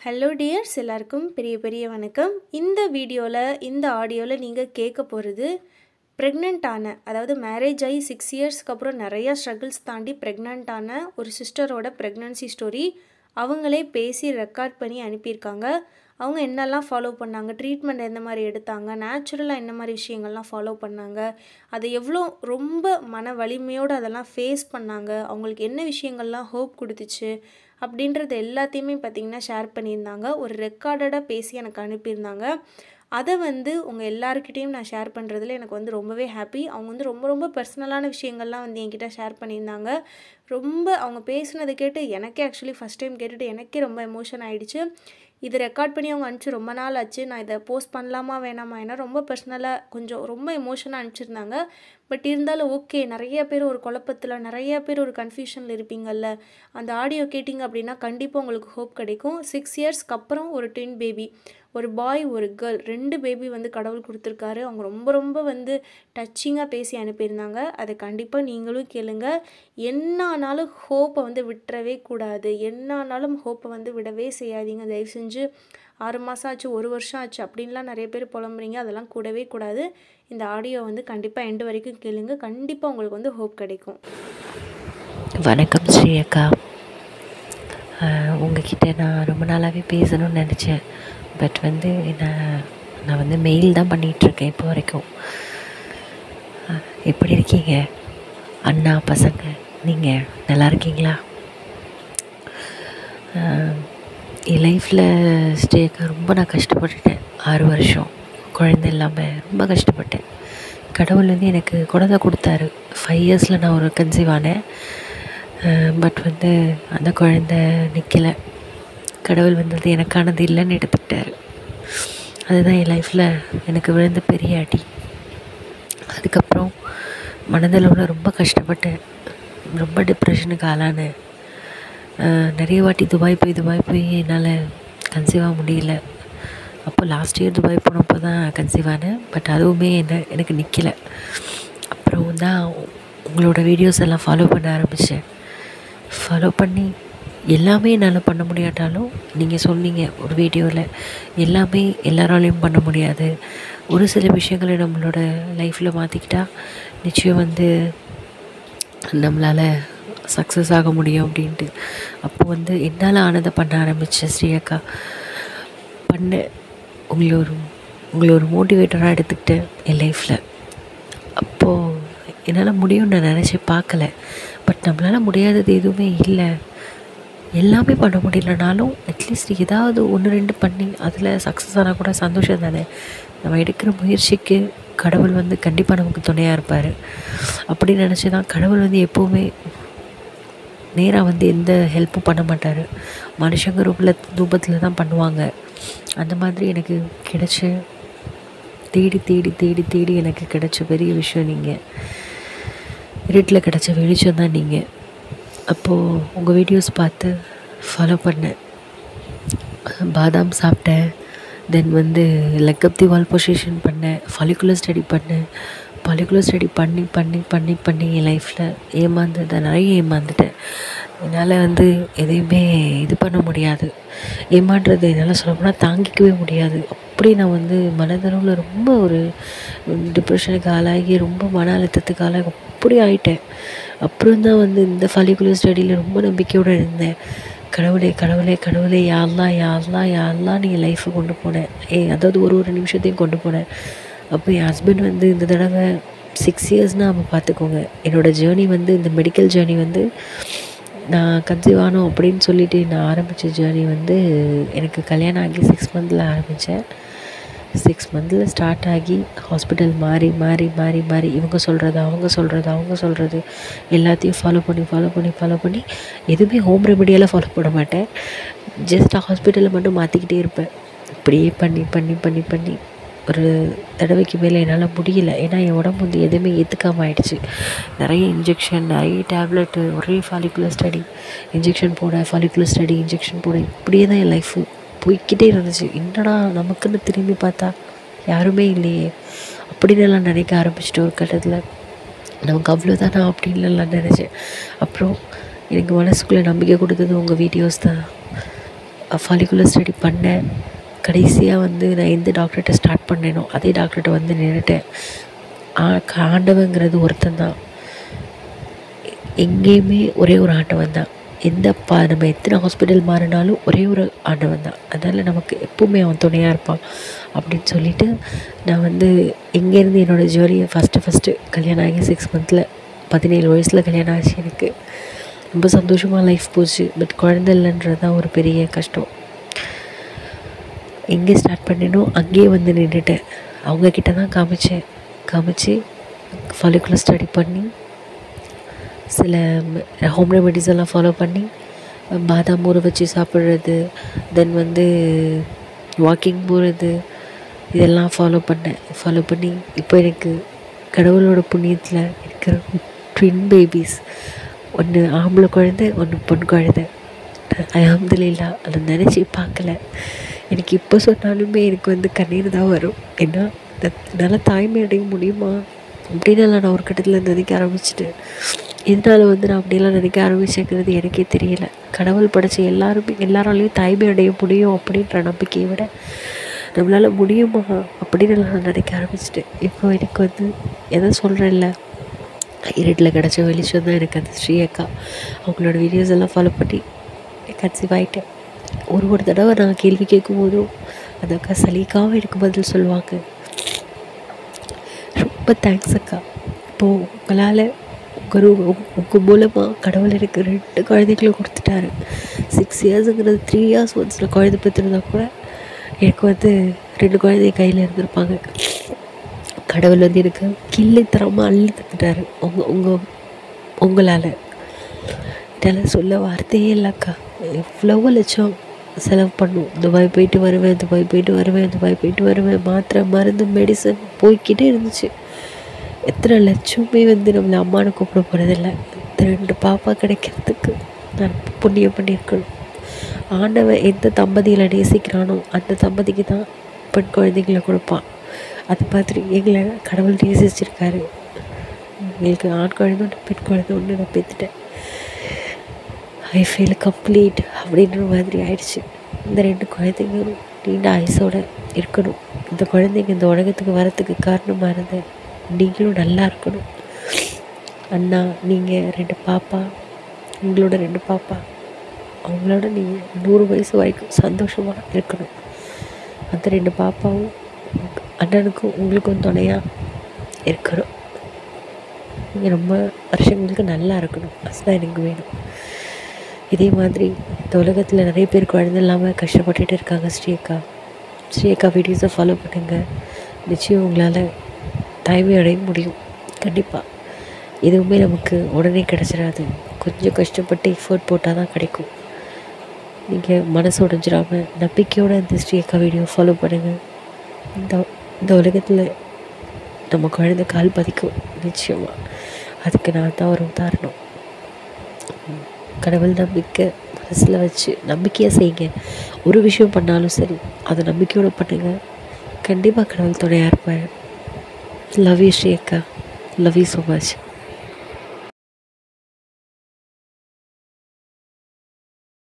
hello tears எல்லாருக்கும் பெரிய பெரிய வணக்கம் இந்த வீடியோவில் இந்த ஆடியோவில் நீங்கள் கேட்க போகிறது ப்ரெக்னென்ட் ஆன அதாவது மேரேஜ் ஆகி சிக்ஸ் இயர்ஸ்க்கு அப்புறம் நிறையா ஸ்ட்ரகிள்ஸ் தாண்டி ப்ரெக்னென்ட் ஆன ஒரு சிஸ்டரோட ப்ரெக்னன்சி ஸ்டோரி அவங்களே பேசி ரெக்கார்ட் பண்ணி அனுப்பியிருக்காங்க அவங்க என்னெல்லாம் ஃபாலோ பண்ணாங்க ட்ரீட்மெண்ட் எந்த மாதிரி எடுத்தாங்க நேச்சுரலாக என்ன மாதிரி விஷயங்கள்லாம் ஃபாலோ பண்ணாங்க அதை எவ்வளோ ரொம்ப மன வலிமையோடு அதெல்லாம் ஃபேஸ் பண்ணாங்க அவங்களுக்கு என்ன விஷயங்கள்லாம் ஹோப் கொடுத்துச்சு அப்படின்றது எல்லாத்தையுமே பார்த்திங்கன்னா ஷேர் பண்ணியிருந்தாங்க ஒரு ரெக்கார்டடாக பேசி எனக்கு அனுப்பியிருந்தாங்க அதை வந்து உங்கள் எல்லாருக்கிட்டேயும் நான் ஷேர் பண்ணுறதுல எனக்கு வந்து ரொம்பவே ஹாப்பி அவங்க வந்து ரொம்ப ரொம்ப பர்சனலான விஷயங்கள்லாம் வந்து என்கிட்ட ஷேர் பண்ணியிருந்தாங்க ரொம்ப அவங்க பேசுனதை கேட்டு எனக்கே ஆக்சுவலி ஃபஸ்ட் டைம் கேட்டுட்டு எனக்கே ரொம்ப எமோஷன் ஆகிடுச்சு இது ரெக்கார்ட் பண்ணி அவங்க அனுப்பிச்சு ரொம்ப நாள் ஆச்சு நான் இதை போஸ்ட் பண்ணலாமா வேணாமா ஏன்னா ரொம்ப பர்சனலாக கொஞ்சம் ரொம்ப எமோஷனாக அனுப்பிச்சிருந்தாங்க பட் இருந்தாலும் ஓகே நிறைய பேர் ஒரு குழப்பத்தில் நிறைய பேர் ஒரு கன்ஃபியூஷனில் இருப்பீங்கள்ல அந்த ஆடியோ கேட்டிங்க அப்படின்னா கண்டிப்பாக உங்களுக்கு ஹோப் கிடைக்கும் சிக்ஸ் இயர்ஸ்க்கு அப்புறம் ஒரு ட்வின் பேபி ஒரு பாய் ஒரு கேர்ள் ரெண்டு பேபி வந்து கடவுள் கொடுத்துருக்காரு அவங்க ரொம்ப ரொம்ப வந்து டச்சிங்காக பேசி அனுப்பியிருந்தாங்க அதை கண்டிப்பாக நீங்களும் கேளுங்க என்ன ஆனாலும் ஹோப்பை வந்து விட்டுறவே கூடாது என்ன ஆனாலும் ஹோப்பை வந்து விடவே செய்யாதீங்க தயவு செஞ்சு ஆறு மாதம் ஆச்சு ஒரு வருஷம் ஆச்சு அப்படின்லாம் நிறைய பேர் புலம்புறீங்க அதெல்லாம் கூடவே கூடாது இந்த ஆடியோ வந்து கண்டிப்பாக எண்டு வரைக்கும் கேளுங்க கண்டிப்பாக உங்களுக்கு வந்து ஹோப் கிடைக்கும் வணக்கம் ஸ்ரீ அக்கா உங்ககிட்ட நான் ரொம்ப நாளாகவே பேசணும்னு நினச்சேன் பட் வந்து நான் நான் வந்து மெயில் தான் பண்ணிகிட்ருக்கேன் இப்போ வரைக்கும் அஹ், எப்படி இருக்கீங்க அண்ணா பசங்க நீங்கள் நல்லா இருக்கீங்களா அஹ், என் லைஃப்பில் ஸ்டேக்க ரொம்ப நான் கஷ்டப்பட்டுட்டேன் ஆறு வருஷம் குழந்தை இல்லாமல் ரொம்ப கஷ்டப்பட்டேன் கடவுள் வந்து எனக்கு குழந்தை கொடுத்தாரு ஃபைவ் இயர்ஸில் நான் ஒரு கன்சீவ் ஆனேன் பட் வந்து அந்த குழந்தை நிற்கலை கடவுள் வந்தது எனக்கானது இல்லைன்னு எடுத்துக்கிட்டாரு அதுதான் என் லைஃப்பில் எனக்கு விழுந்த பெரிய அடி அதுக்கப்புறம் மனதளவில் ரொம்ப கஷ்டப்பட்டேன் ரொம்ப டிப்ரெஷனுக்கு ஆளானேன் அஹ் நிறைய வாட்டி துபாய் போய் துபாய் போய் என்னால் கன்சீவ் ஆக முடியல அப்போ லாஸ்ட் இயர் துபாய் போனப்போ தான் கன்சீவ் ஆனேன் பட் அதுவுமே என்ன எனக்கு நிற்கலை அப்புறம் தான் உங்களோட வீடியோஸ் எல்லாம் ஃபாலோ பண்ண ஆரம்பித்தேன் ஃபாலோ பண்ணி எல்லாமே என்னால் பண்ண முடியாட்டாலும் நீங்கள் சொன்னீங்க ஒரு வீடியோவில் எல்லாமே எல்லாராலையும் பண்ண முடியாது ஒரு சில விஷயங்களை நம்மளோட லைஃப்பில் மாற்றிக்கிட்டா நிச்சயம் வந்து நம்மளால் சக்ஸஸ் ஆக முடியும் அப்படின்ட்டு அப்போ வந்து என்னால் ஆனதை பண்ண ஆரம்பித்தேன் ஸ்ரீ அக்கா பண்ண உங்களை ஒரு உங்களை ஒரு மோட்டிவேட்டராக எடுத்துக்கிட்டேன் என் லைஃப்பில் அப்போது என்னால் முடியும்னு நான் நினச்சி பார்க்கல பட் நம்மளால் முடியாதது எதுவுமே இல்லை எல்லாமே பண்ண முடியலனாலும் அட்லீஸ்ட் ஏதாவது ஒன்று ரெண்டு பண்ணி அதில் சக்ஸஸ் ஆனால் கூட சந்தோஷம் தானே நம்ம எடுக்கிற முயற்சிக்கு கடவுள் வந்து கண்டிப்பாக நமக்கு துணையாக இருப்பார் அப்படி நினச்சி தான் கடவுள் வந்து எப்போவுமே நேராக வந்து எந்த ஹெல்ப்பும் பண்ண மாட்டார் மனுஷங்க ரூபில் ரூபத்தில் தான் பண்ணுவாங்க அந்த மாதிரி எனக்கு கிடைச்ச தேடி தேடி தேடி தேடி எனக்கு கிடைச்ச பெரிய விஷயம் நீங்கள் இருட்டில் கிடைச்ச வெளிச்சம் தான் நீங்கள் அப்போது உங்கள் வீடியோஸ் பார்த்து ஃபாலோ பண்ணேன் பாதாம் சாப்பிட்டேன் தென் வந்து leg up the wall position பண்ணேன் ஃபாலிகுலர் ஸ்டடி பண்ணேன் ஃபாலிகுலர் ஸ்டடி பண்ணி பண்ணி பண்ணி பண்ணி என் லைஃப்பில் ஏமாந்ததை நிறைய ஏமாந்துட்டேன் என்னால் வந்து எதையுமே இது பண்ண முடியாது ஏமான்றது என்னால் சொல்லப்போனால் தாங்கிக்கவே முடியாது அப்படி நான் வந்து மனதளவில் ரொம்ப ஒரு டிப்ரெஷனுக்கு ஆளாகி ரொம்ப மன அழுத்தத்துக்கு ஆளாகி அப்படி ஆயிட்டேன் அப்புறம் தான் வந்து இந்த ஃபாலிகுலர் ஸ்டடியில் ரொம்ப நம்பிக்கையோடு இருந்தேன் கடவுளே கடவுளே கடவுளே யாரெல்லாம் யாரெல்லாம் யாரெல்லாம் நீங்கள் லைஃப்பை கொண்டு போனேன் ஏ அதாவது ஒரு ஒரு நிமிஷத்தையும் கொண்டு போனேன் அப்போ என் ஹஸ்பண்ட் வந்து இந்த தடவை சிக்ஸ் இயர்ஸ்னால் நம்ம பார்த்துக்கோங்க என்னோடய ஜேர்னி வந்து இந்த மெடிக்கல் ஜேர்னி வந்து நான் கன்சீவ் ஆனோம் அப்படின்னு சொல்லிட்டு நான் ஆரம்பித்த ஜேர்னி வந்து எனக்கு கல்யாணம் ஆகி சிக்ஸ் மந்தில் ஆரம்பித்தேன் சிக்ஸ் மந்தில் ஸ்டார்ட் ஆகி ஹாஸ்பிட்டல் மாறி மாறி மாறி மாறி இவங்க சொல்கிறது அவங்க சொல்கிறது அவங்க சொல்கிறது எல்லாத்தையும் ஃபாலோ பண்ணி ஃபாலோ பண்ணி ஃபாலோ பண்ணி எதுவுமே ஹோம் ரெமடியெல்லாம் ஃபாலோ பண்ண மாட்டேன் ஜஸ்ட் ஹாஸ்பிட்டலில் மட்டும் மாற்றிக்கிட்டே இருப்பேன் இப்படியே பண்ணி பண்ணி பண்ணி பண்ணி ஒரு தடவைக்கு மேலே என்னால் முடியல ஏன்னா என் உடம்பு வந்து எதுவுமே ஏற்றுக்காம ஆயிடுச்சு நிறைய இன்ஜெக்ஷன் நிறைய டேப்லெட்டு ஒரே ஃபாலிகுலர் ஸ்டடி இன்ஜெக்ஷன் போட ஃபாலிகுலர் ஸ்டடி இன்ஜெக்ஷன் போட இப்படியே தான் என் லைஃபு போய்க்கிட்டே இருந்துச்சு என்னடா நமக்குன்னு திரும்பி பார்த்தா யாருமே இல்லையே அப்படின்னு எல்லாம் நினைக்க ஆரம்பிச்சிட்டு ஒரு கட்டத்தில் நமக்கு அவ்வளோதானா அப்படின்னு எல்லாம் நினச்சேன் அப்புறம் எனக்கு மனசுக்குள்ளே நம்பிக்கை கொடுத்தது உங்கள் வீடியோஸ் தான் ஃபாலிகுலர் ஸ்டடி பண்ணேன் கடைசியாக வந்து நான் எந்த டாக்டர்கிட்ட ஸ்டார்ட் பண்ணேனோ அதே டாக்டர்கிட்ட வந்து நின்றுட்டேன் ஆண்டவங்கிறது ஒருத்தன் தான் எங்கேயுமே ஒரே ஒரு ஆண்டவன் தான் எந்த பா நம்ம எத்தனை ஹாஸ்பிட்டல் மாறினாலும் ஒரே ஒரு ஆண்டவன் தான் அதனால் நமக்கு எப்பவுமே அவன் துணையாக இருப்பான் அப்படின்னு சொல்லிட்டு நான் வந்து எங்கேருந்து என்னோடய ஜேர்னியை ஃபஸ்ட்டு ஃபஸ்ட்டு கல்யாணம் ஆகி சிக்ஸ் மந்தில் பதினேழு வயசில் கல்யாணம் ஆச்சு எனக்கு ரொம்ப சந்தோஷமாக லைஃப் போச்சு பட் குழந்தை இல்லைன்றது தான் ஒரு பெரிய கஷ்டம் எங்கே ஸ்டார்ட் பண்ணினோ அங்கேயே வந்து நின்றுட்டேன் அவங்கக்கிட்ட தான் காமிச்சேன் காமிச்சு ஃபாலிகுலர் ஸ்டடி பண்ணி சில ஹோம் ரெமெடிஸ் எல்லாம் ஃபாலோ பண்ணி பாதாம் ஊற வச்சு சாப்பிட்றது தென் வந்து வாக்கிங் போகிறது இதெல்லாம் ஃபாலோ பண்ணேன் ஃபாலோ பண்ணி இப்போ எனக்கு கடவுளோட புண்ணியத்தில் இருக்கிற ட்வின் பேபிஸ் ஒன்று ஆம்பளை குழந்தை ஒன்று பொன் குழந்தை அலமதுல்லா அதை நினச்சி பார்க்கல எனக்கு இப்போ சொன்னாலுமே எனக்கு வந்து கண்ணீர் தான் வரும் ஏன்னா என்னால் தாய்மை அடைய முடியுமா அப்படின்னு நான் ஒரு கட்டத்தில் நினைக்க ஆரம்பிச்சிட்டேன் இதனால் வந்து நான் அப்படியெல்லாம் நினைக்க ஆரம்பிச்சேங்கிறது எனக்கே தெரியல கடவுள் படைச்ச எல்லாருமே எல்லாராலையும் தாய்மை அடைய முடியும் அப்படின்ற நம்பிக்கையை விட நம்மளால் முடியுமா அப்படின்னு நான் நினைக்க ஆரம்பிச்சிட்டேன் இப்போ எனக்கு வந்து எதை சொல்கிறேன்ல இருட்டில் கிடச்ச வெளிச்சம் தான் எனக்கு அந்த ஸ்ரீ அக்கா அவங்களோட வீடியோஸ் எல்லாம் ஃபாலோ பண்ணி கன்சீவ் ஆகிட்டேன் ஒரு ஒரு தடவை நான் கேள்வி கேட்கும் போதும் அந்த அக்கா சலிக்காமல் எனக்கு பதில் சொல்லுவாங்க ரொம்ப தேங்க்ஸ் அக்கா இப்போது உங்களால் உங்கள் உங்கள் மூலமாக கடவுள் எனக்கு ரெண்டு குழந்தைகளும் கொடுத்துட்டாரு சிக்ஸ் இயர்ஸுங்கிறது த்ரீ இயர்ஸ் ஒன்ஸில் குழந்தை பெற்றிருந்தா கூட எனக்கு வந்து ரெண்டு குழந்தைய கையில் இருந்திருப்பாங்க கடவுள் வந்து எனக்கு கிள்ளி தரமாக அள்ளி தந்துட்டாரு உங்கள் உங்கள் உங்களால் இதெல்லாம் சொல்ல வார்த்தையே இல்லைக்கா எவ்வளவோ லட்சம் செலவு பண்ணும் துபாய் போயிட்டு வருவேன் துபாய் போயிட்டு வருவேன் துபாய் போயிட்டு வருவேன் மாத்திரை மருந்து மெடிசன் போய்கிட்டே இருந்துச்சு எத்தனை லட்சமே வந்து நம்மளை அம்மானு கூப்பிட போகிறதில்ல இந்த ரெண்டு பாப்பா கிடைக்கிறதுக்கு நான் புண்ணியம் பண்ணியிருக்கணும் ஆண்டவன் எந்த தம்பதியில் நேசிக்கிறானோ அந்த தம்பதிக்கு தான் பெண் குழந்தைங்களை கொடுப்பான் அது மாதிரி எங்களை கடவுள் நேசிச்சிருக்காரு எங்களுக்கு ஆண் குழந்தை ஒன்று பெண் குழந்தை ஒன்று நான் பெற்றுட்டேன் ஐ ஃபீல் கம்ப்ளீட் அப்படின்ற மாதிரி ஆயிடுச்சு இந்த ரெண்டு குழந்தைங்களும் நீண்ட ஆயுசோடு இருக்கணும் இந்த குழந்தைங்க இந்த உலகத்துக்கு வரத்துக்கு காரணமாக இருந்த நீங்களும் நல்லா இருக்கணும் அண்ணா நீங்கள் ரெண்டு பாப்பா உங்களோட ரெண்டு பாப்பா அவங்களோட நீங்கள் நூறு வயசு வரைக்கும் சந்தோஷமாக இருக்கணும் அந்த ரெண்டு பாப்பாவும் அண்ணனுக்கும் உங்களுக்கும் துணையாக இருக்கணும் நீங்கள் ரொம்ப வருஷங்களுக்கு நல்லா இருக்கணும் அதுதான் எனக்கு வேணும் இதே மாதிரி இந்த உலகத்தில் நிறைய பேர் குழந்தை இல்லாமல் கஷ்டப்பட்டுட்டு இருக்காங்க ஸ்ரீயக்கா ஸ்ரீயக்கா வீடியோஸை ஃபாலோ பண்ணுங்கள் நிச்சயம் உங்களால் தாய்மை அடைய முடியும் கண்டிப்பாக எதுவுமே நமக்கு உடனே கிடச்சிடாது கொஞ்சம் கஷ்டப்பட்டு எஃபோர்ட் போட்டால் தான் கிடைக்கும் நீங்கள் மனசு உடஞ்சிடாமல் நம்பிக்கையோடு இந்த ஸ்ரீயக்கா வீடியோ ஃபாலோ பண்ணுங்கள் இந்த இந்த உலகத்தில் நம்ம குழந்தை கால் பதிக்கும் நிச்சயமாக அதுக்கு நான் தான் ஒரு உதாரணம் கடவுள் நம்பிக்கை மனசில் வச்சு நம்பிக்கையாக செய்யுங்க ஒரு விஷயம் பண்ணாலும் சரி அதை நம்பிக்கையோடு பண்ணுங்கள் கண்டிப்பாக கடவுள் துணையாக இருப்பார் லவ் யூ ஸ்ரீ அக்கா லவ் யூ ஸோ மச்